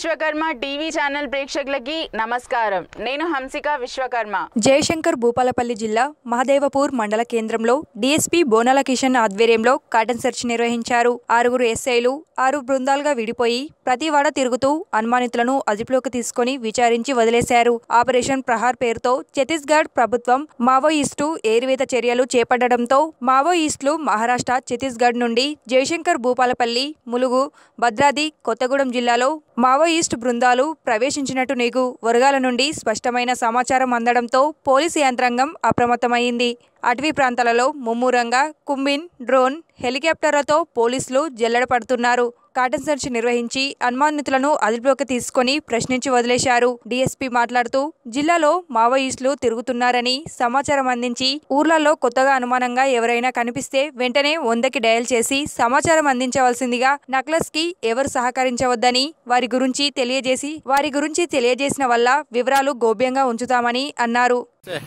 Vishwakarma TV channel ప్రేక్షకులకి నమస్కారం నేను హంసిక విశ్వకర్మ జయశంకర్ భూపాలపల్లి జిల్లా మహదేవపూర్ మండల కేంద్రంలో డీఎస్పీ బోనాల కిషన్ ఆధ్వర్యంలో కాటన్ సెర్చ్ నిర్వహించారు ఆరుగురు ఎస్ఐలు ఆరు బృందాలుగా విడిపోయి ప్రతి వాడ తిరుగుతూ అనుమానితులను అదుపులోకి తీసుకొని విచారించి వదిలేశారు ఆపరేషన్ ప్రహార్ పేరుతో ఛత్తీస్గఢ్ ప్రభుత్వం మావోయిస్టు ఏరివేత చర్యలు చేపట్టడంతో మావోయిస్టులు మహారాష్ట్ర ఛత్తీస్గఢ్ నుండి జయశంకర్ భూపాలపల్లి ములుగు భద్రాది కొత్తగూడెం జిల్లాలో మావోయిస్ట్ బృందాలు ప్రవేశించినట్టు నీకు వర్గాల నుండి స్పష్టమైన సమాచారం అందడంతో పోలీసు యంత్రాంగం అప్రమత్తమైంది అటవీ ప్రాంతాలలో ముమ్మూరంగా కుంబిన్ డ్రోన్ హెలికాప్టర్లతో పోలీసులు జల్లెడ పడుతున్నారు కాటన్ సెర్చ్ నిర్వహించి అనుమానితులను అదుపులోకి తీసుకొని ప్రశ్నించి వదిలేశారు డీఎస్పీ మాట్లాడుతూ జిల్లాలో మావోయిస్టులు తిరుగుతున్నారని సమాచారం అందించి ఊర్లలో కొత్తగా అనుమానంగా ఎవరైనా కనిపిస్తే వెంటనే వందకి డయల్ చేసి సమాచారం అందించవలసిందిగా నక్లస్ కి ఎవరు సహకరించవద్దని వారి గురించి తెలియజేసి వారి గురించి తెలియజేసిన వల్ల వివరాలు గోప్యంగా ఉంచుతామని అన్నారు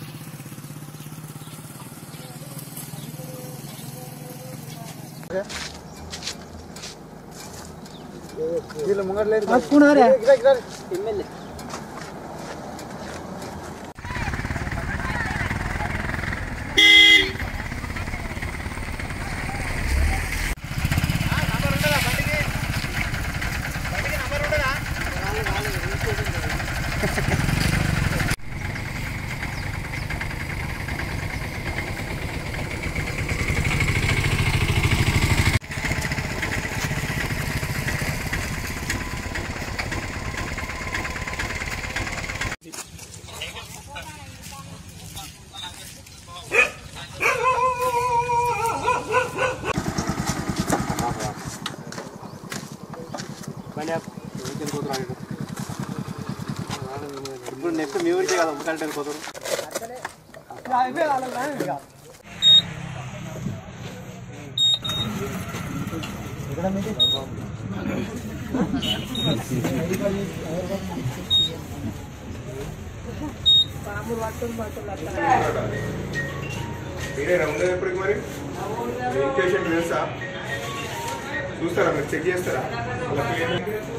ఇప్పుడు నెక్స్ట్ మీ ఊరికే కదా కరెక్ట్ పోతారు మీరేనా ఉండేది ఎప్పటికి మరి పేషెంట్ తెలుసా చూస్తారా మీరు చెక్ చేస్తారా వాళ్ళ పేరు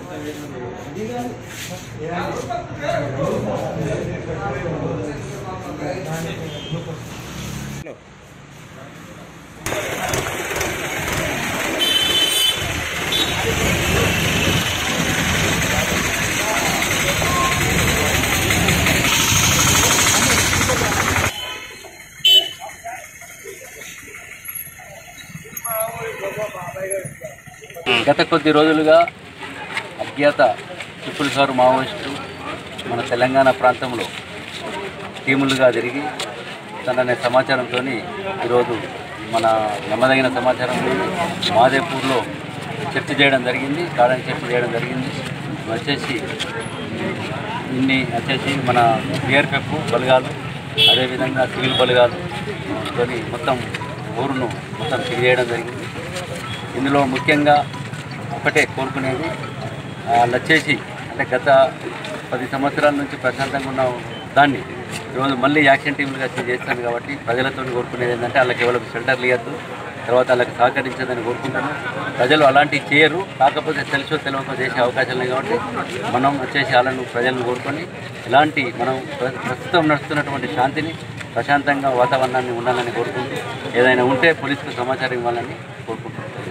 గత కొద్ది రోజులుగా అజ్ఞాత ట్రిపుల్ సార్ మావోయిస్టులు మన తెలంగాణ ప్రాంతంలో టీములుగా తిరిగి తననే సమాచారంతో ఈరోజు మన నమ్మదగిన సమాచారం మాదేపూర్లో చర్చ చేయడం జరిగింది కాడని చర్చ చేయడం జరిగింది వచ్చేసి ఇన్ని వచ్చేసి మన బిఆర్పిఎఫ్ బలగాలు అదేవిధంగా సివిల్ బలగాలు తోని మొత్తం ఊరును మొత్తం తెలియజేయడం జరిగింది ఇందులో ముఖ్యంగా ఒకటే కోరుకునేది వాళ్ళు వచ్చేసి అంటే గత పది సంవత్సరాల నుంచి ప్రశాంతంగా ఉన్న దాన్ని ఈరోజు మళ్ళీ యాక్షన్ టీములుగా చేస్తాను కాబట్టి ప్రజలతో కోరుకునేది ఏంటంటే వాళ్ళకి ఎవరికి షెల్టర్లు ఇవ్వద్దు తర్వాత వాళ్ళకి సహకరించదని కోరుకుంటాను ప్రజలు అలాంటివి చేయరు కాకపోతే తెలుసో తెలియకో చేసే అవకాశాలు ఉన్నాయి కాబట్టి మనం వచ్చేసి వాళ్ళను ప్రజలను కోరుకొని ఇలాంటి మనం ప్ర- ప్రస్తుతం నడుస్తున్నటువంటి శాంతిని ప్రశాంతంగా వాతావరణాన్ని ఉండాలని కోరుకుంటూ ఏదైనా ఉంటే పోలీసుకు సమాచారం ఇవ్వాలని కోరుకుంటున్నాను